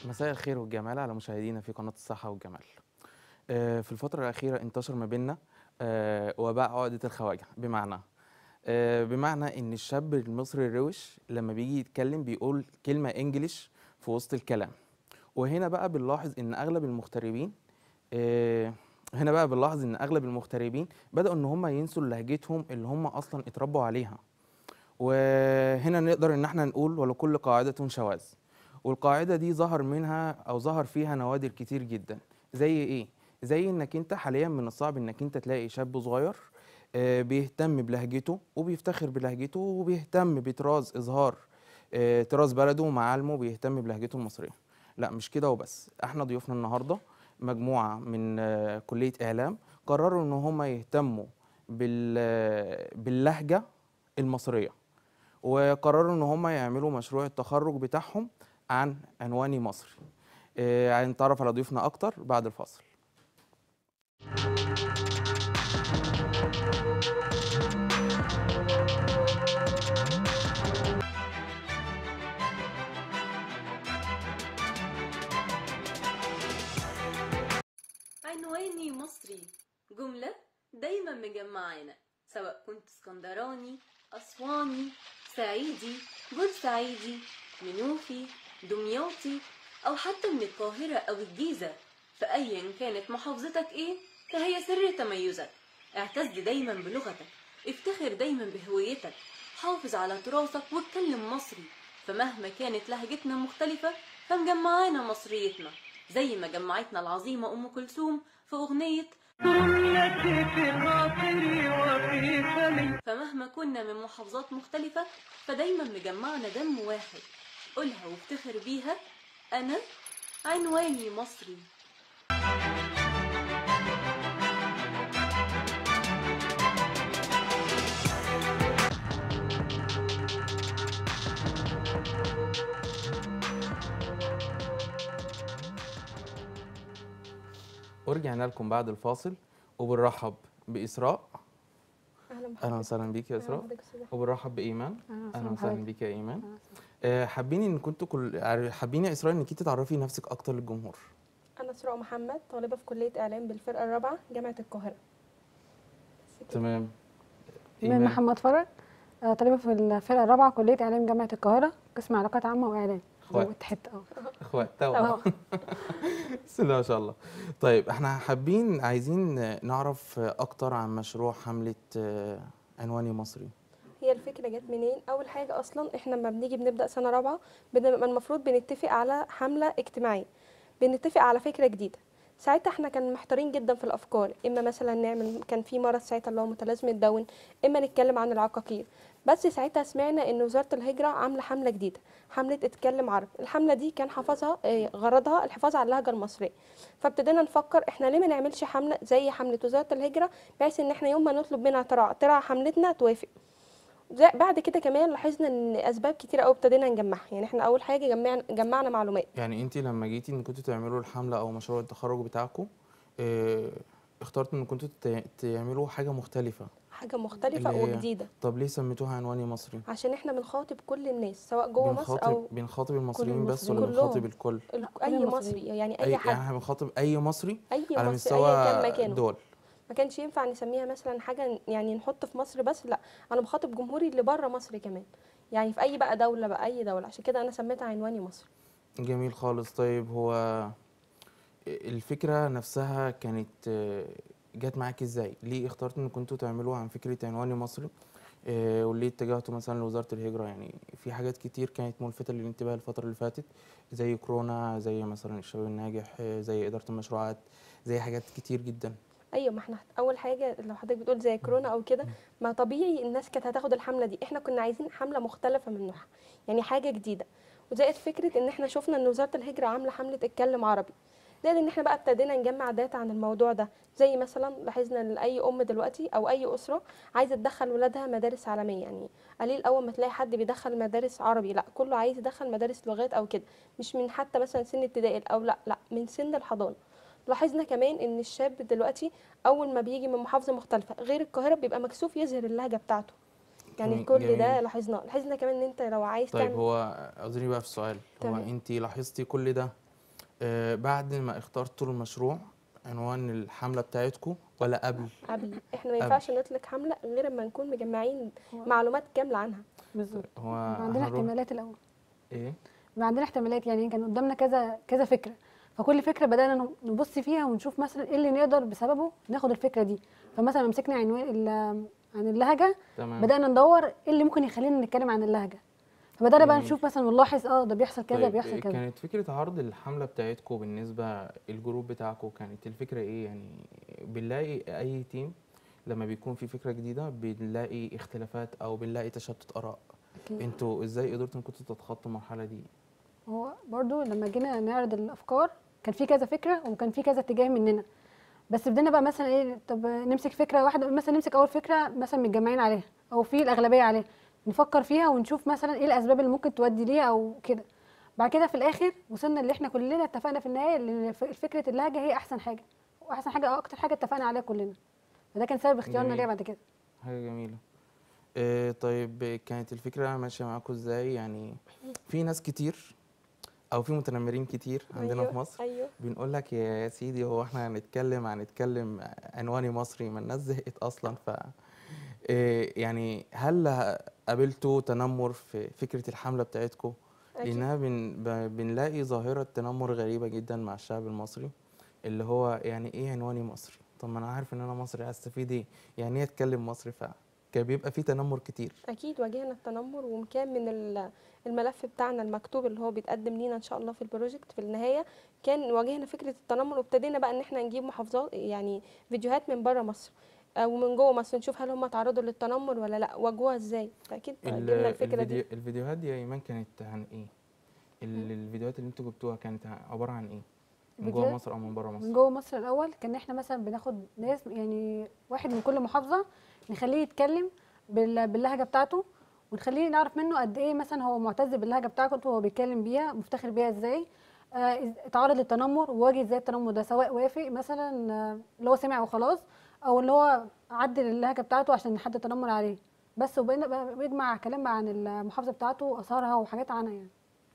مساء الخير والجمال على مشاهدينا في قناة الصحة والجمال. آه، في الفترة الأخيرة انتشر ما بيننا آه، وباء عقدة الخواجة بمعنى آه، بمعنى إن الشاب المصري الروش لما بيجي يتكلم بيقول كلمة إنجليش في وسط الكلام. وهنا بقى بنلاحظ إن أغلب المغتربين آه، هنا بقى بنلاحظ إن أغلب المغتربين بدأوا إن هم ينسوا لهجتهم اللي هم أصلا اتربوا عليها. وهنا نقدر إن احنا نقول ولكل قاعدة شواذ. والقاعدة دي ظهر منها أو ظهر فيها نوادر كتير جدا زي إيه؟ زي إنك أنت حاليا من الصعب إنك أنت تلاقي شاب صغير آه، بيهتم بلهجته وبيفتخر بلهجته وبيهتم بطراز إظهار آه، طراز بلده ومعالمه بيهتم بلهجته المصرية لا مش كده وبس احنا ضيوفنا النهاردة مجموعة من آه، كلية إعلام قرروا إن هم يهتموا بال- آه، باللهجة المصرية وقرروا ان هم يعملوا مشروع التخرج بتاعهم عن عنواني مصري آه، هنتعرف على ضيوفنا اكتر بعد الفاصل عنواني مصري جملة دايما مجمعانا سواء كنت اسكندراني أسواني صعيدي بورسعيدي منوفي دمياطي أو حتى من القاهرة أو الجيزة فأيا كانت محافظتك إيه فهي سر تميزك اعتز دايما بلغتك افتخر دايما بهويتك حافظ على تراثك واتكلم مصري فمهما كانت لهجتنا مختلفة فمجمعانا مصريتنا زي ما جمعتنا العظيمة أم كلثوم في أغنية جملتي في خاطري وفي فمي فمهما كنا من محافظات مختلفة فدايما مجمعنا دم واحد قولها وافتخر بيها أنا عنواني مصري ورجعنا لكم بعد الفاصل وبنرحب بإسراء اهلا بحضرتك اهلا وسهلا بيك يا أهلا إسراء بحضرتك أستاذ أحمد. وبنرحب بإيمان أهلا اهلا وسهلا وسهلا بحضرتك. بيك يا إيمان أهلا وسهلا. آه، حابين ان كنتوا كل عار- حابين يا إسراء انك انت تعرفي نفسك اكتر للجمهور انا اسراء محمد طالبه في كليه اعلام بالفرقه الرابعه جامعه القاهره بس كده. تمام من محمد فرج آه، طالبة في الفرقة الرابعة كلية إعلام جامعة القاهرة قسم علاقات عامة وإعلام زي اخوات ما اتحدت اه اخوات توأم اه بسم الله ما شاء الله طيب احنا حابين عايزين نعرف اكتر عن مشروع حملة آه، عنواني مصري هي الفكره جت منين اول حاجه اصلا احنا لما بنيجي بنبدا سنه رابعه بنبقى المفروض بنتفق على حمله اجتماعيه بنتفق على فكره جديده ساعتها احنا كان محتارين جدا في الافكار اما مثلا نعمل كان في مرض ساعتها اللي هو متلازمه داون اما نتكلم عن العقاقير بس ساعتها سمعنا ان وزاره الهجره عامله حمله جديده حمله اتكلم عربي الحمله دي كان حفظها آه، غرضها الحفاظ على اللهجه المصريه فابتدينا نفكر احنا ليه ما نعملش حمله زي حمله وزاره الهجره بحيث ان احنا يوم ما نطلب منها ترى ترى حملتنا توافق زي- بعد كده كمان لاحظنا ان اسباب كتيره قوي ابتدينا نجمعها يعني احنا اول حاجه جمعنا جمعنا معلومات يعني انت لما جيتي ان كنتوا تعملوا الحملة او مشروع التخرج بتاعكم اه اخترتوا ان كنتوا ت- تعملوا حاجة مختلفة حاجه مختلفه اللي هي وجديده طب ليه سميتوها عنواني مصري عشان احنا بنخاطب كل الناس سواء جوه مصر بنخاطب او بنخاطب المصريين بس المصريين. ولا بنخاطب كلهم. الكل ال- كل اي المصريين. مصري يعني اي اي يعني حد احنا بنخاطب اي مصري اي على مصري مستوى ايا كان مكانه دول ما كانش ينفع نسميها مثلا حاجه يعني نحط في مصر بس لا انا بخاطب جمهوري اللي بره مصر كمان يعني في اي بقى دوله بقى اي دوله عشان كده انا سميتها عنواني مصر جميل خالص طيب هو الفكرة نفسها كانت آه، جت معاك ازاي؟ ليه اخترتوا ان كنتوا تعملوا عن فكرة عنواني مصري؟ آه، وليه اتجهتوا مثلا لوزارة الهجرة يعني في حاجات كتير كانت ملفتة للانتباه الفترة اللي فاتت زي كورونا زي مثلا الشباب الناجح آه، زي إدارة المشروعات زي حاجات كتير جدا ايوه ما احنا اول حاجه لو حضرتك بتقول زي كورونا او كده ما طبيعي الناس كانت هتاخد الحمله دي احنا كنا عايزين حمله مختلفه من نوعها يعني حاجه جديده وزائد فكره ان احنا شفنا ان وزاره الهجره عامله حمله اتكلم عربي زائد ان احنا بقى ابتدينا نجمع داتا عن الموضوع ده زي مثلا لاحظنا ان اي ام دلوقتي او اي اسره عايزه تدخل ولادها مدارس عالميه يعني قليل اول ما تلاقي حد بيدخل مدارس عربي لا كله عايز يدخل مدارس لغات او كده مش من حتى مثلا سن ابتدائي او لا لا من سن الحضانه لاحظنا كمان ان الشاب دلوقتي اول ما بيجي من محافظه مختلفه غير القاهره بيبقى مكسوف يظهر اللهجه بتاعته يعني جميل- كل ده جميل. لاحظناه لاحظنا كمان ان انت لو عايز طيب تعمل هو اعذريني بقى في السؤال هو تمام. انت لاحظتي كل ده آه، بعد ما اخترتوا المشروع عنوان الحملة بتاعتكم ولا قبل قبل احنا ما ينفعش نطلق حمله غير اما نكون مجمعين معلومات كامله عنها بالظبط هو يبقى عندنا هنروح- احتمالات الاول ايه يبقى عندنا احتمالات يعني كان قدامنا كذا كذا فكره فكل فكره بدانا نبص فيها ونشوف مثلا ايه اللي نقدر بسببه ناخد الفكره دي فمثلا لما مسكنا عنوان ال- عن اللهجه تمام بدانا ندور ايه اللي ممكن يخلينا نتكلم عن اللهجه فبدانا بقى جميل. نشوف مثلا ونلاحظ اه ده بيحصل كذا طيب بيحصل كذا كانت فكرة عرض الحملة بتاعتكم بالنسبة الجروب بتاعكم كانت الفكرة ايه يعني بنلاقي اي تيم لما بيكون في فكرة جديدة بنلاقي اختلافات او بنلاقي تشتت اراء أكيد. انتوا ازاي قدرتوا انكم تتخطوا المرحلة دي هو برضو لما جينا نعرض الافكار كان في كذا فكره وكان في كذا اتجاه مننا بس بدنا بقى مثلا ايه طب نمسك فكره واحده مثلا نمسك اول فكره مثلا متجمعين عليها او في الاغلبيه عليها نفكر فيها ونشوف مثلا ايه الاسباب اللي ممكن تودي ليها او كده بعد كده في الاخر وصلنا اللي احنا كلنا اتفقنا في النهايه ان ف- فكره اللهجه هي احسن حاجه واحسن حاجه أو اكتر حاجه اتفقنا عليها كلنا فده كان سبب اختيارنا جميل. ليها بعد كده حاجة جميلة إيه طيب كانت الفكرة ماشية معاكم ازاي يعني في ناس كتير او في متنمرين كتير عندنا أيوة، في مصر ايوه بنقول لك يا سيدي هو احنا هنتكلم هنتكلم عنواني مصري ما الناس زهقت اصلا ف إيه يعني هل قابلتوا تنمر في فكرة الحملة بتاعتكم أكيد. لانها بن ب- بنلاقي ظاهرة تنمر غريبة جدا مع الشعب المصري اللي هو يعني ايه عنواني مصري طب ما انا عارف ان انا مصري هستفيد ايه يعني ايه اتكلم مصري ف كان بيبقى في تنمر كتير اكيد واجهنا التنمر وكان من ال- الملف بتاعنا المكتوب اللي هو بيتقدم لينا ان شاء الله في البروجكت في النهايه كان واجهنا فكره التنمر وابتدينا بقى ان احنا نجيب محافظات يعني فيديوهات من بره مصر آه، ومن جوه مصر نشوف هل هم تعرضوا للتنمر ولا لا واجهوها ازاي فاكيد ال- جبنا الفكره الفيديو دي الفيديوهات دي يا ايمان كانت عن ايه ال- الفيديوهات اللي انتوا جبتوها كانت عبارة عن ايه من جوه فيديوهات- مصر او من بره من مصر جوه مصر الاول كان احنا مثلا بناخد ناس يعني واحد من كل محافظه نخليه يتكلم بال- باللهجه بتاعته ونخليه نعرف منه قد ايه مثلا هو معتز باللهجه بتاعته وهو بيتكلم بيها مفتخر بيها ازاي آه إز- اتعرض للتنمر وواجه ازاي التنمر ده سواء وافق مثلا آه، اللي هو سمع وخلاص او اللي هو عدل اللهجه بتاعته عشان حد تنمر عليه بس وبقينا بقى بيجمع كلام بقى عن المحافظه بتاعته واثارها وحاجات عنها يعني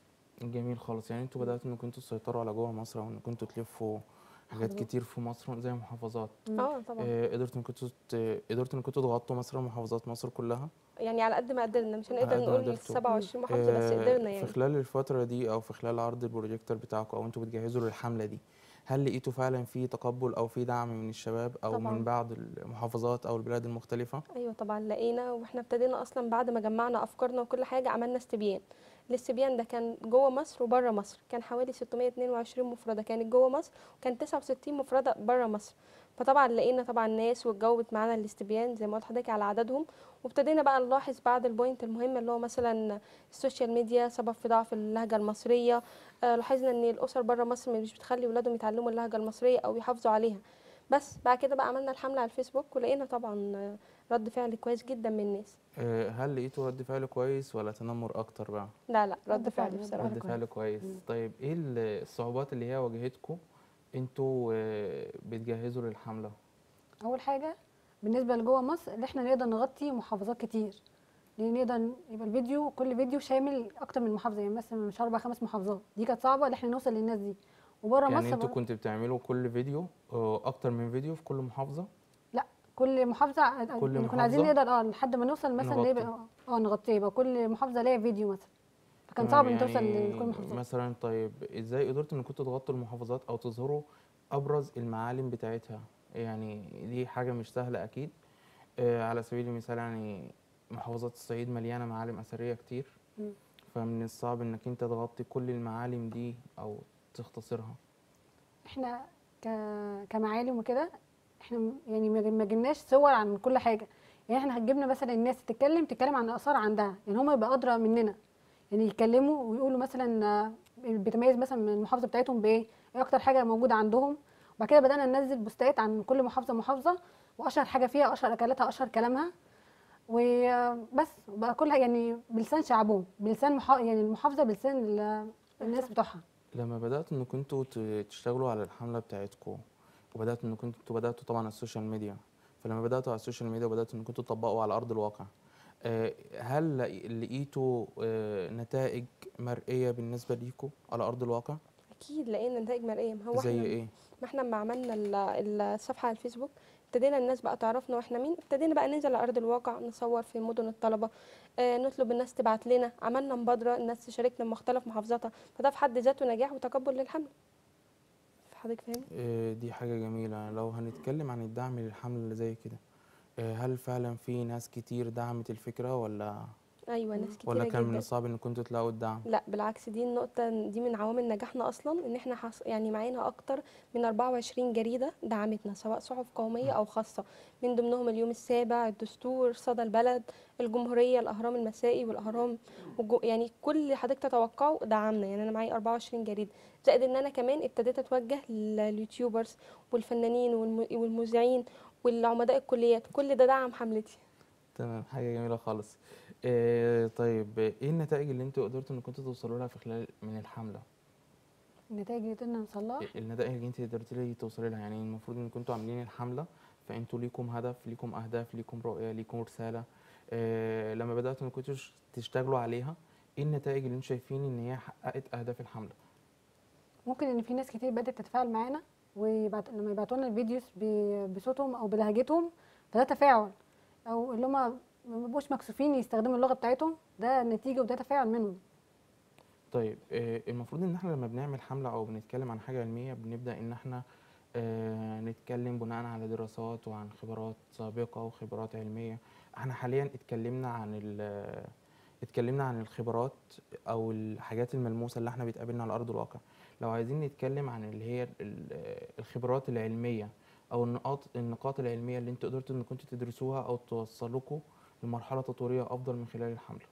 جميل خالص يعني انتوا بدأتوا انكم انتوا تسيطروا على جوه مصر او انكم انتوا تلفوا حاجات محافظات. كتير في مصر زي محافظات اه طبعا آه، قدرتوا انكم انتوا ت- قدرتوا انكم تضغطوا مثلا محافظات مصر كلها يعني على قد ما قدرنا مش على هنقدر قد ما نقول قدرتوا. 27 محافظه بس آه، قدرنا يعني في خلال الفترة دي او في خلال عرض البروجيكتور بتاعكم او انتوا بتجهزوا للحملة دي هل لقيتوا فعلا في تقبل او في دعم من الشباب او طبعاً. من بعض المحافظات او البلاد المختلفة ايوه طبعا لقينا واحنا ابتدينا اصلا بعد ما جمعنا افكارنا وكل حاجه عملنا استبيان الاستبيان ده كان جوه مصر وبره مصر كان حوالي 622 مفرده كانت جوه مصر وكان 69 مفرده بره مصر فطبعا لقينا طبعا ناس واتجاوبت معانا الاستبيان زي ما قلت لحضرتك على عددهم وابتدينا بقى نلاحظ بعض البوينت المهمه اللي هو مثلا السوشيال ميديا سبب في ضعف اللهجه المصريه آه لاحظنا ان الاسر بره مصر مش بتخلي ولادهم يتعلموا اللهجه المصريه او يحافظوا عليها بس بعد كده بقى عملنا الحمله على الفيسبوك ولقينا طبعا آه، رد فعل كويس جدا من الناس آه، هل لقيتوا رد فعل كويس ولا تنمر اكتر بقى لا لا رد رد فعل فعل، رد بصراحه رد كويس. فعل كويس طيب ايه ال- الصعوبات اللي هي واجهتكم انتوا آه، بتجهزوا للحملة اول حاجه بالنسبه لجوه مصر ان احنا نقدر نغطي محافظات كتير لان نقدر يبقى الفيديو كل فيديو شامل اكتر من محافظه يعني مثلا مش اربع خمس محافظات دي كانت صعبه ان احنا نوصل للناس دي وبره يعني مصر انتوا بقى- كنتوا بتعملوا كل فيديو آه، اكتر من فيديو في كل محافظة لا كل محافظه ع- كل يعني كنا عايزين محافظة نقدر اه لحد ما نوصل مثلا نغطي. نبقى اه نغطيه يبقى كل محافظه ليها فيديو مثلا فكان تمام، صعب ان توصل يعني لكل المحافظات مثلا طيب ازاي قدرتوا انكم تغطوا المحافظات او تظهروا ابرز المعالم بتاعتها يعني دي حاجة مش سهلة اكيد آه، على سبيل المثال يعني محافظات الصعيد مليانة معالم اثرية كتير مم. فمن الصعب انك انت تغطي كل المعالم دي او تختصرها احنا ك... كمعالم وكده احنا م- يعني ما ما جبناش صور عن كل حاجه يعني احنا جبنا مثلا الناس تتكلم تتكلم عن اثار عندها يعني هم يبقى ادرى مننا يعني يتكلموا ويقولوا مثلا آه، بتميز مثلا من المحافظه بتاعتهم بايه ايه اكتر حاجه موجوده عندهم وبعد كده بدانا ننزل بوستات عن كل محافظه محافظه واشهر حاجه فيها اشهر اكلاتها اشهر كلامها وبس بقى كلها يعني بلسان شعبهم بلسان محا... يعني المحافظه بلسان ال- الناس بتوعها لما بدأتوا انكم انتوا ت- تشتغلوا على الحملة بتاعتكم وبدأتوا انكم انتوا بدأتوا طبعا على السوشيال ميديا فلما بدأتوا على السوشيال ميديا وبدأتوا انكم انتوا تطبقوا على أرض الواقع آه، هل لقي- لقيتوا آه، نتائج مرئية بالنسبة ليكوا على أرض الواقع؟ اكيد لقينا نتائج مرئيه ما هو زي احنا ايه ما احنا لما عملنا ال- الصفحه على الفيسبوك ابتدينا الناس بقى تعرفنا واحنا مين ابتدينا بقى ننزل على ارض الواقع نصور في مدن الطلبه آه نطلب الناس تبعت لنا عملنا مبادره الناس تشاركنا من مختلف محافظاتها فده في حد ذاته نجاح وتقبل للحمله حضرتك فاهم آه، دي حاجة جميلة لو هنتكلم عن الدعم للحملة اللي زي كده آه، هل فعلا في ناس كتير دعمت الفكرة ولا ايوه ناس كتيره ولا كان من جدا الصعب ان كنتوا تلاقوا الدعم لا بالعكس دي النقطة دي من عوامل نجاحنا أصلا إن إحنا حص... يعني معانا أكتر من 24 جريدة دعمتنا سواء صحف قومية أو خاصة من ضمنهم اليوم السابع الدستور صدى البلد الجمهورية الأهرام المسائي والأهرام والجو... يعني كل اللي حضرتك تتوقعه دعمنا يعني أنا معايا 24 جريدة زائد إن أنا كمان ابتديت أتوجه لليوتيوبرز والفنانين والم... والمذيعين والعمداء الكليات كل ده دعم حملتي تمام حاجة جميلة خالص آه، طيب آه، ايه النتائج اللي انتوا قدرتوا ان كنتوا توصلوا لها في خلال من الحملة النتائج اللي قدرنا نوصلها إيه النتائج اللي انت قدرتي توصلي لها يعني المفروض ان كنتوا عاملين الحملة فانتوا ليكم هدف ليكم اهداف ليكم رؤية ليكم رسالة آه، لما بدأتوا ان كنتوا تش- تشتغلوا عليها ايه النتائج اللي انتوا شايفين ان هي حققت اهداف الحملة ممكن ان في ناس كتير بدات تتفاعل معانا ويبعت لما يبعتوا لنا الفيديوز ب- بصوتهم او بلهجتهم فده تفاعل او اللي هم ما بيبقوش مكسوفين يستخدموا اللغه بتاعتهم ده نتيجه وده تفاعل منهم طيب آه، المفروض ان احنا لما بنعمل حملة او بنتكلم عن حاجة علمية بنبدأ ان احنا آه، نتكلم بناء على دراسات وعن خبرات سابقة وخبرات علمية احنا حاليا اتكلمنا عن ال- اتكلمنا عن الخبرات او الحاجات الملموسة اللي احنا بتقابلنا على ارض الواقع لو عايزين نتكلم عن اللي هي ال- الخبرات العلمية او النقاط النقاط العلمية اللي انتوا قدرتوا ان كنتوا تدرسوها او توصلوكوا لمرحلة تطورية افضل من خلال الحملة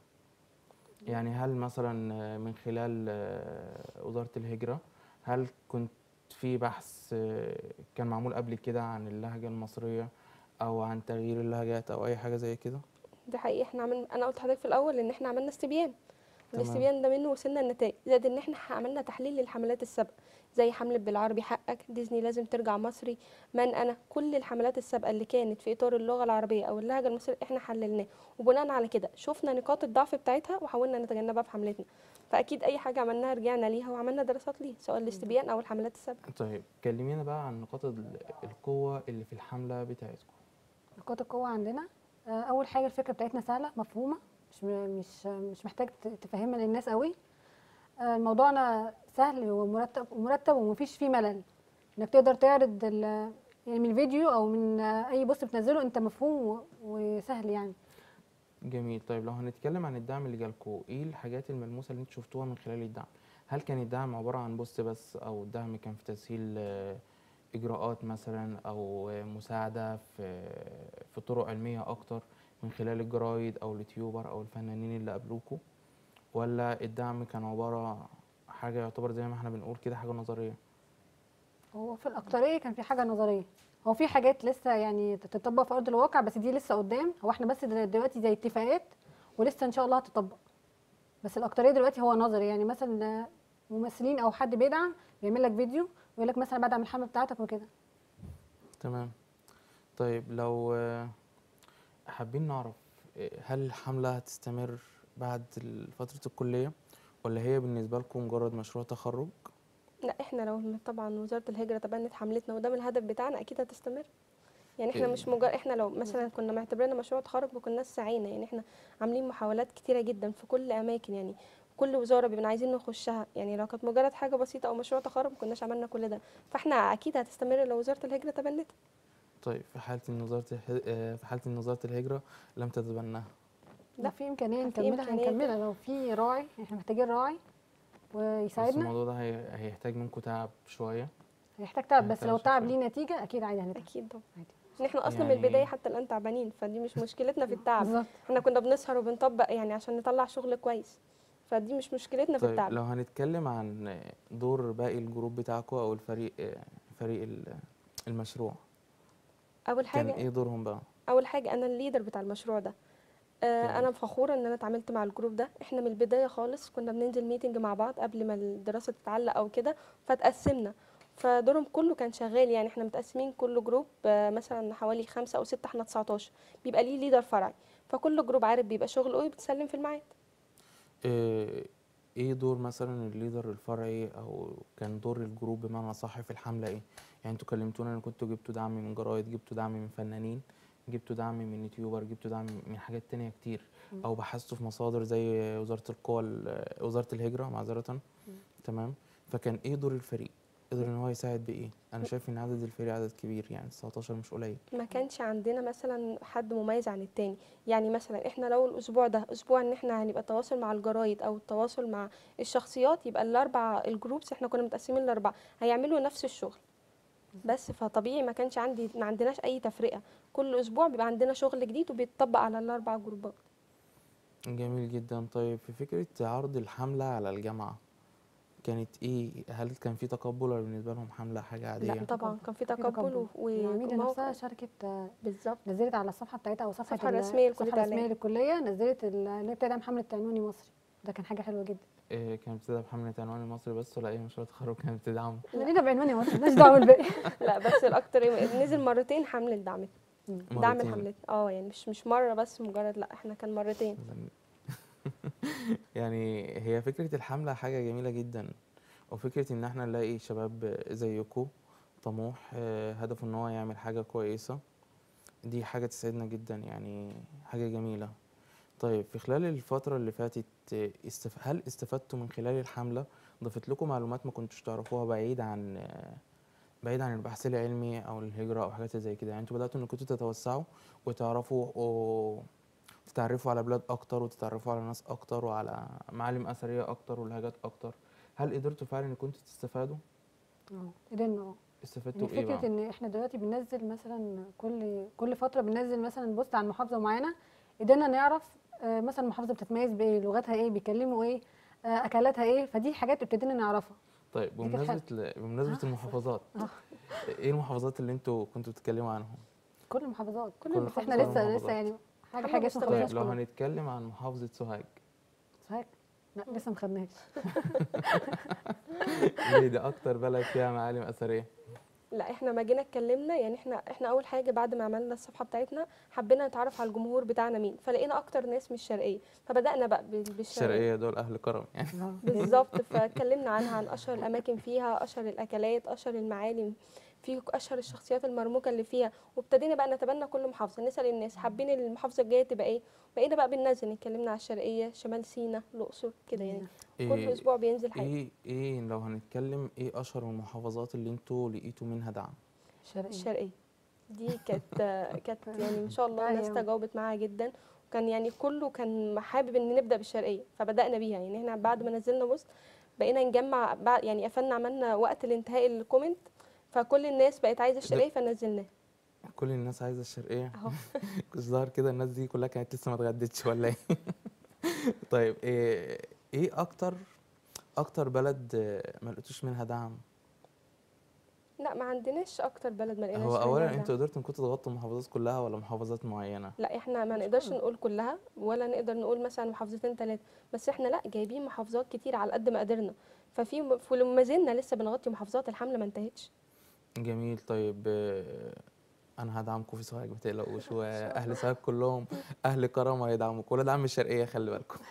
يعني هل مثلا من خلال آه، وزارة الهجرة هل كنت في بحث آه، كان معمول قبل كده عن اللهجة المصرية أو عن تغيير اللهجات أو أي حاجة زي كده؟ ده حقيقي احنا عملنا انا قلت لحضرتك في الاول ان احنا عملنا استبيان تمام. الاستبيان ده منه وصلنا النتائج زائد ان احنا عملنا تحليل للحملات السابقه زي حمله بالعربي حقك ديزني لازم ترجع مصري من انا كل الحملات السابقه اللي كانت في اطار اللغه العربيه او اللهجه المصريه احنا حللناه وبناء على كده شفنا نقاط الضعف بتاعتها وحاولنا نتجنبها في حملتنا فاكيد اي حاجه عملناها رجعنا ليها وعملنا دراسات ليها سواء الاستبيان او الحملات السابقه طيب كلمينا بقى عن نقاط ال- القوة اللي في الحملة بتاعتكم نقاط القوه عندنا آه، اول حاجه الفكره بتاعتنا سهله مفهومه مش م- مش مش محتاج ت- تفهمها للناس قوي آه، موضوعنا سهل ومرتب ومرتب ومفيش فيه ملل انك تقدر تعرض ال- يعني من الفيديو او من آه، اي بوست بتنزله انت مفهوم و- وسهل يعني جميل طيب لو هنتكلم عن الدعم اللي جالكوا ايه الحاجات الملموسة اللي انتوا شفتوها من خلال الدعم هل كان الدعم عبارة عن بوست بس او الدعم كان في تسهيل آه، اجراءات مثلا او آه، مساعدة في في طرق علمية اكتر من خلال الجرايد او اليوتيوبر او الفنانين اللي قابلوكوا ولا الدعم كان عبارة حاجة يعتبر زي ما احنا بنقول كده حاجة نظرية هو في الأكترية كان في حاجة نظرية هو في حاجات لسه يعني تتطبق في أرض الواقع بس دي لسه قدام هو احنا بس دل- دلوقتي زي اتفاقات ولسه إن شاء الله هتطبق بس الأكترية دلوقتي هو نظري يعني مثلا ممثلين أو حد بيدعم بيعمل لك فيديو ويقول لك مثلا بدعم الحملة بتاعتك وكده تمام طيب لو آه، حابين نعرف آه، هل الحملة هتستمر بعد ال- فترة الكلية ولا هي بالنسبة لكم مجرد مشروع تخرج لا احنا لو طبعا وزاره الهجره تبنت حملتنا وده من الهدف بتاعنا اكيد هتستمر يعني احنا إيه. مش مجرد احنا لو مثلا كنا معتبرينها مشروع تخرج ما كناش سعينا يعني احنا عاملين محاولات كتيره جدا في كل اماكن يعني كل وزاره بيبقى عايزين نخشها يعني لو كانت مجرد حاجه بسيطه او مشروع تخرج ما كناش عملنا كل ده فاحنا اكيد هتستمر لو وزاره الهجره تبنتها طيب في حالة إن وزارة الح- آه، في حالة إن وزارة الهجرة لم تتبناها لا. لو في إمكانية في نكملها إمكانية هنكملها لو في راعي احنا محتاجين راعي بس ويساعدنا الموضوع ده هي- هيحتاج منكم تعب شوية هيحتاج تعب بس هيحتاج لو التعب شوية. ليه نتيجة أكيد عادي هنتعب اكيد طبعا عادي ان احنا اصلا من يعني- البدايه حتى الان تعبانين فدي مش مشكلتنا في التعب بالظبط احنا كنا بنسهر وبنطبق يعني عشان نطلع شغل كويس فدي مش مشكلتنا في طيب التعب لو هنتكلم عن دور باقي الجروب بتاعكم أو الفريق آه، فريق ال- المشروع اول كان حاجه إيه دورهم بقى؟ اول حاجه انا الليدر بتاع المشروع ده آه تمام. انا فخوره ان انا اتعاملت مع الجروب ده احنا من البدايه خالص كنا بننزل ميتنج مع بعض قبل ما الدراسه تتعلق او كده فتقسمنا فدورهم كله كان شغال يعني احنا متقسمين كل جروب آه مثلا حوالي خمسة او ستة احنا 19 بيبقى ليه ليدر فرعي فكل جروب عارف بيبقى شغله ايه بتسلم في الميعاد آه، ايه دور مثلا الليدر الفرعي او كان دور الجروب بمعنى صح في الحمله ايه يعني انتوا كلمتونا ان كنتوا جبتوا دعم من جرايد جبتوا دعم من فنانين جبتوا دعم من يوتيوبر جبتوا دعم من حاجات تانية كتير او بحثتوا في مصادر زي وزاره القوى ال- وزاره الهجره معذره تمام فكان ايه دور الفريق قدر ان هو يساعد بايه انا شايف ان عدد الفريق عدد كبير يعني 19 مش قليل ما كانش عندنا مثلا حد مميز عن التاني يعني مثلا احنا لو الاسبوع ده اسبوع ان احنا هنبقى التواصل مع الجرايد او التواصل مع الشخصيات يبقى الاربع الجروبس احنا كنا متقسمين لاربعه هيعملوا نفس الشغل بس فطبيعي ما كانش عندي ما عندناش اي تفرقه كل اسبوع بيبقى عندنا شغل جديد وبيتطبق على الاربع جروبات جميل جدا طيب في فكره عرض الحمله على الجامعه كانت ايه هل كان في تقبل ولا بالنسبه لهم حمله حاجه عاديه لا طبعا كان في في تقبل و- العميدة وموقع- نفسها شاركت آه، بالظبط نزلت على الصفحه بتاعتها او صفحه الصفحة ال- الرسمية لكلية الصفحه الرسميه الإعلام. للكليه نزلت ال- اللي هي بتدعم حمله عنواني مصري ده كان حاجه حلوه جدا إيه كانت بتبدا بحمله عنوان المصري بس ولا اي مشروع تخرج كانت بتدعمه احنا لينا بعنواني مصري مالناش دعوه بالباقي لا بس الاكتر إيه، نزل مرتين حمله دعم دعم مرتين. الحملات اه يعني مش مش مره بس مجرد لا احنا كان مرتين يعني هي فكرة الحملة حاجة جميلة جدا وفكرة ان احنا نلاقي شباب زيكم طموح آه، هدفه ان هو يعمل حاجة كويسة دي حاجة تسعدنا جدا يعني حاجة جميلة طيب في خلال الفترة اللي فاتت آه، استف... هل استفدتوا من خلال الحملة ضفت لكم معلومات ما كنتوش تعرفوها بعيد عن آه، بعيد عن البحث العلمي او الهجرة او حاجات زي كده يعني انتوا بدأتوا انكم تتوسعوا وتعرفوا و... تتعرفوا على بلاد اكتر وتتعرفوا على ناس اكتر وعلى معالم اثريه اكتر ولهجات اكتر هل قدرتوا فعلا ان كنتوا تستفادوا اه قدرنا اه استفدتوا يعني ايه فكره بقى ان احنا دلوقتي بننزل مثلا كل كل فتره بننزل مثلا بوست عن محافظه معينه قدرنا نعرف آه، مثلا المحافظه بتتميز بايه لغتها ايه بيتكلموا ايه آه، اكلاتها ايه فدي حاجات ابتدينا نعرفها طيب دي كانت بمناسبه ل... بمناسبه آه. المحافظات آه. ايه المحافظات اللي انتوا كنتوا بتتكلموا عنهم كل المحافظات كل بس المحافظات. احنا كل لسه المحافظات. لسه يعني حاجه حملة حاجه اسمها مستمرة. طيب محافظات لو كلها هنتكلم عن محافظه سوهاج سوهاج لا لسه ما خدناش ليه دي اكتر بلد فيها معالم اثريه لا احنا ما جينا اتكلمنا يعني احنا احنا اول حاجه بعد ما عملنا الصفحه بتاعتنا حبينا نتعرف على الجمهور بتاعنا مين فلقينا اكتر ناس من الشرقيه فبدانا بقى بال- بالشرقيه الشرقيه دول اهل كرم يعني بالظبط فاتكلمنا عنها عن اشهر الاماكن فيها اشهر الاكلات اشهر المعالم في اشهر الشخصيات المرموقه اللي فيها وابتدينا بقى نتبنى كل محافظه نسال الناس حابين المحافظه الجايه تبقى ايه بقينا بقى بننزل اتكلمنا على الشرقيه شمال سيناء الاقصر كده يعني كل إيه اسبوع بينزل حاجه ايه ايه لو هنتكلم ايه اشهر المحافظات اللي انتوا لقيتوا منها دعم الشرقيه الشرقيه دي كانت كانت يعني ما شاء الله الناس أيوة. تجاوبت معاها جدا وكان يعني كله كان حابب ان نبدا بالشرقيه فبدانا بيها يعني احنا بعد ما نزلنا بوست بقينا نجمع بعد يعني قفلنا عملنا وقت الانتهاء الكومنت فكل الناس بقت عايزه الشرقيه فنزلناه كل الناس عايزه الشرقيه اهو الظاهر كده الناس دي كلها كانت لسه ما اتغدتش ولا ايه طيب ايه ايه اكتر اكتر بلد آه، ما لقيتوش منها دعم لا ما عندناش اكتر بلد ما لقيناش هو منها اولا دعم. انتوا قدرتوا انكم تغطوا المحافظات كلها ولا محافظات معينه لا احنا ما مش نقدرش كله. نقول كلها ولا نقدر نقول مثلا محافظتين ثلاثه بس احنا لا جايبين محافظات كتير على قد ما قدرنا ففي ولما زلنا لسه بنغطي محافظات الحمله ما انتهتش جميل طيب آه، انا هدعمكم في سوهاج ما تقلقوش واهل سوهاج كلهم اهل كرم هيدعموكم ولا دعم الشرقيه خلي بالكم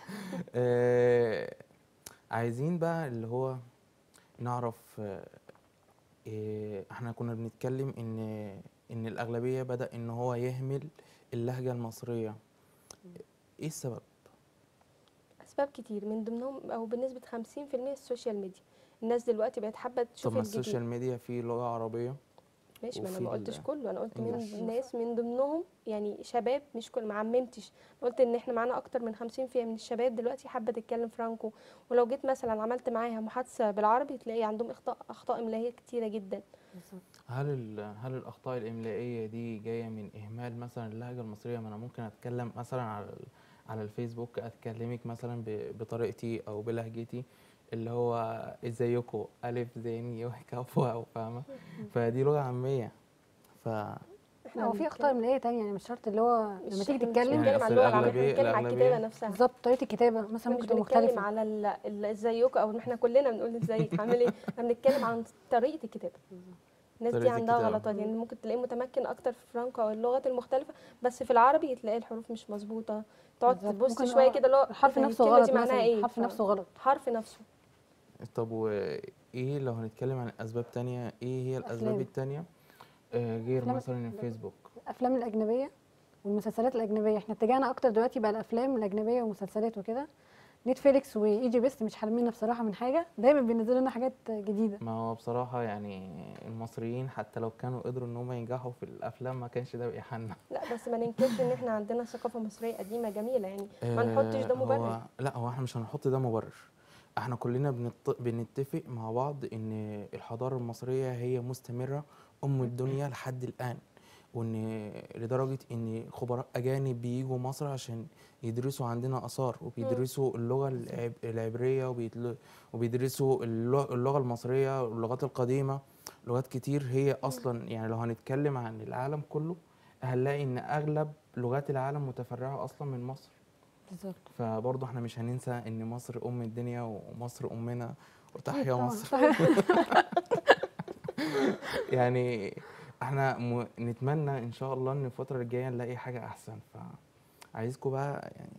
آه، عايزين بقى اللي هو نعرف آه، إيه، احنا كنا بنتكلم ان ان الاغلبيه بدا ان هو يهمل اللهجه المصريه ايه السبب اسباب كتير من ضمنهم او بنسبه 50% السوشيال ميديا الناس دلوقتي بقت حابه طب تشوف ما الجديد السوشيال ميديا فيه لغه عربيه ماشي ما انا وفي ما قلتش ال- كله انا قلت من إنجليش. ناس من ضمنهم يعني شباب مش كل ما عممتش قلت ان احنا معانا اكتر من 50% من الشباب دلوقتي حابه تتكلم فرانكو ولو جيت مثلا عملت معاها محادثه بالعربي تلاقي عندهم اخطاء اخطاء املائيه كتيره جدا هل ال- هل الاخطاء الاملائيه دي جايه من اهمال مثلا اللهجه المصريه ما انا ممكن اتكلم مثلا على ال- على الفيسبوك اتكلمك مثلا ب- بطريقتي او بلهجتي اللي هو ازيكم الف زين يو كاف واو فاهمه فدي لغه عاميه ف احنا هو في اخطاء بنتكلم- من ايه تانية يعني مش شرط اللي هو مش- لما تيجي إحنا مش تتكلم يعني بنتكلم أصل على اللغه العربيه الأغلبية- احنا بنتكلم على الكتابه الأغلبية- نفسها بالظبط طريقه الكتابه مثلا احنا ممكن مش تبقى بنتكلم مختلفه على ال- ال- ازيكم او احنا كلنا بنقول ازيك عامل ايه احنا بنتكلم عن طريقه الكتابه الناس دي طريقة عندها الكتابة. غلطات يعني ممكن تلاقيه متمكن اكتر في فرانكو او اللغات المختلفه بس في العربي تلاقي الحروف مش مظبوطه تقعد بالظبط. تبص ممكن شويه آه، كده اللي هو الحرف إيه ده، نفسه الكلمة غلط دي معناها مثلا ايه الحرف ف- نفسه غلط حرف نفسه طب وايه لو هنتكلم عن اسباب تانية ايه هي الاسباب أفلام. التانية آه غير أفلام- مثلا الفيسبوك الافلام الاجنبيه والمسلسلات الاجنبيه احنا اتجهنا اكتر دلوقتي بقى الافلام الاجنبيه والمسلسلات وكده نتفليكس وايجي بيست مش حارميننا بصراحه من حاجه دايما بينزلوا لنا حاجات جديده ما هو بصراحة يعني المصريين حتى لو كانوا قدروا ان هم ينجحوا في الافلام ما كانش ده بيحنا لا بس ما ننكرش ان احنا عندنا ثقافه مصريه قديمه جميله يعني ما نحطش ده آه، مبرر هو لا هو احنا مش هنحط ده مبرر احنا كلنا بنت... بنتفق مع بعض ان الحضارة المصرية هي مستمرة ام الدنيا لحد الان وان لدرجة ان خبراء اجانب بيجوا مصر عشان يدرسوا عندنا اثار وبيدرسوا اللغة العب... العبرية وبيتل... وبيدرسوا اللغة, اللغة المصرية واللغات القديمة لغات كتير هي اصلا يعني لو هنتكلم عن العالم كله هنلاقي ان اغلب لغات العالم متفرعة اصلا من مصر بالظبط فبرضه احنا مش هننسى ان مصر ام الدنيا ومصر امنا أكيد وتحيا طبعاً. مصر يعني احنا م... نتمنى ان شاء الله ان الفتره الجايه نلاقي حاجه احسن فعايزكم بقى يعني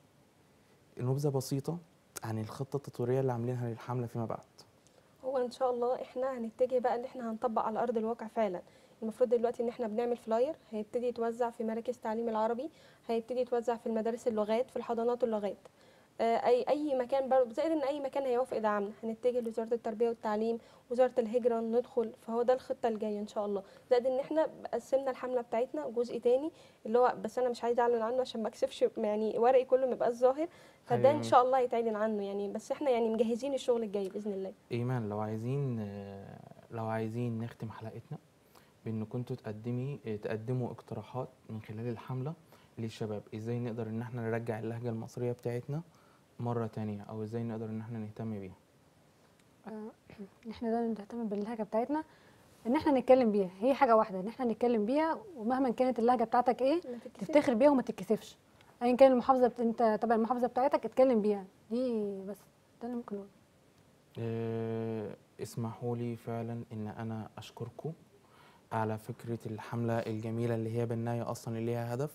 نبذه بسيطه عن الخطه التطويريه اللي عاملينها للحمله فيما بعد هو ان شاء الله احنا هنتجه بقى ان احنا هنطبق على ارض الواقع فعلا المفروض دلوقتي ان احنا بنعمل فلاير هيبتدي يتوزع في مراكز تعليم العربي هيبتدي يتوزع في المدارس اللغات في الحضانات اللغات آه، اي اي مكان برضه زائد ان اي مكان هيوافق دعمنا هنتجه لوزاره التربيه والتعليم وزاره الهجره ندخل فهو ده الخطه الجايه ان شاء الله زائد ان احنا قسمنا الحمله بتاعتنا جزء تاني اللي هو بس انا مش عايزه اعلن عنه عشان ما اكسفش يعني ورقي كله ما يبقاش ظاهر فده أيوة. ان شاء الله يتعلن عنه يعني بس احنا يعني مجهزين الشغل الجاي باذن الله ايمان لو عايزين آه، لو عايزين نختم حلقتنا بان كنتوا تقدمي آه، تقدموا اقتراحات من خلال الحمله للشباب ازاي نقدر ان احنا نرجع اللهجه المصريه بتاعتنا مره تانية او ازاي نقدر ان احنا نهتم بيها آه، احنا دايما نهتم باللهجه بتاعتنا ان احنا نتكلم بيها هي حاجه واحده ان احنا نتكلم بيها ومهما كانت اللهجه بتاعتك ايه ما تتكسفش. تفتخر بيها وما تتكسفش ايا كان المحافظه بت... انت تبع المحافظه بتاعتك اتكلم بيها دي بس ده اللي ممكن اقوله آه، اسمحوا لي فعلا ان انا اشكركم على فكرة الحملة الجميلة اللي هي بالنهاية اصلا اللي ليها هدف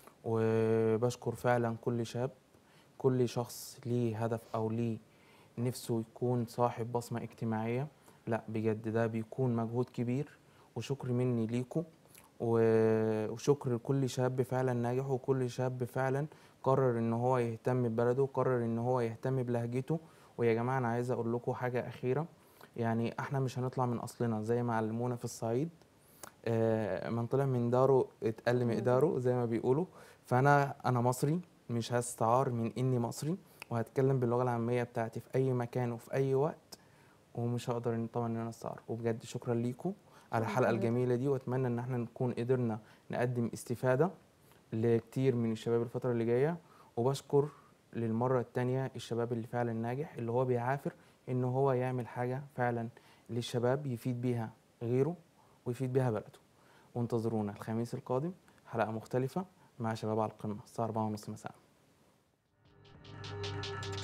وبشكر فعلا كل شاب كل شخص ليه هدف او ليه نفسه يكون صاحب بصمة اجتماعية لا بجد ده بيكون مجهود كبير وشكر مني ليكم و- وشكر لكل شاب فعلا ناجح وكل شاب فعلا قرر ان هو يهتم ببلده وقرر ان هو يهتم بلهجته ويا جماعه انا عايز اقول لكم حاجه اخيره يعني احنا مش هنطلع من اصلنا زي ما علمونا في الصعيد آه، من طلع من داره اتقل مقداره زي ما بيقولوا فانا انا مصري مش هستعار من اني مصري وهتكلم باللغه العاميه بتاعتي في اي مكان وفي اي وقت ومش هقدر إن- طبعا ان انا استعار وبجد شكرا ليكم على شكراً الحلقه حضرتك. الجميله دي واتمنى ان احنا نكون قدرنا نقدم استفاده لكتير من الشباب الفتره اللي جايه وبشكر للمره التانية الشباب اللي فعلا ناجح اللي هو بيعافر ان هو يعمل حاجه فعلا للشباب يفيد بيها غيره ويفيد بيها بلده وانتظرونا الخميس القادم حلقه مختلفه مع شباب على القمه الساعه 4:30 مساء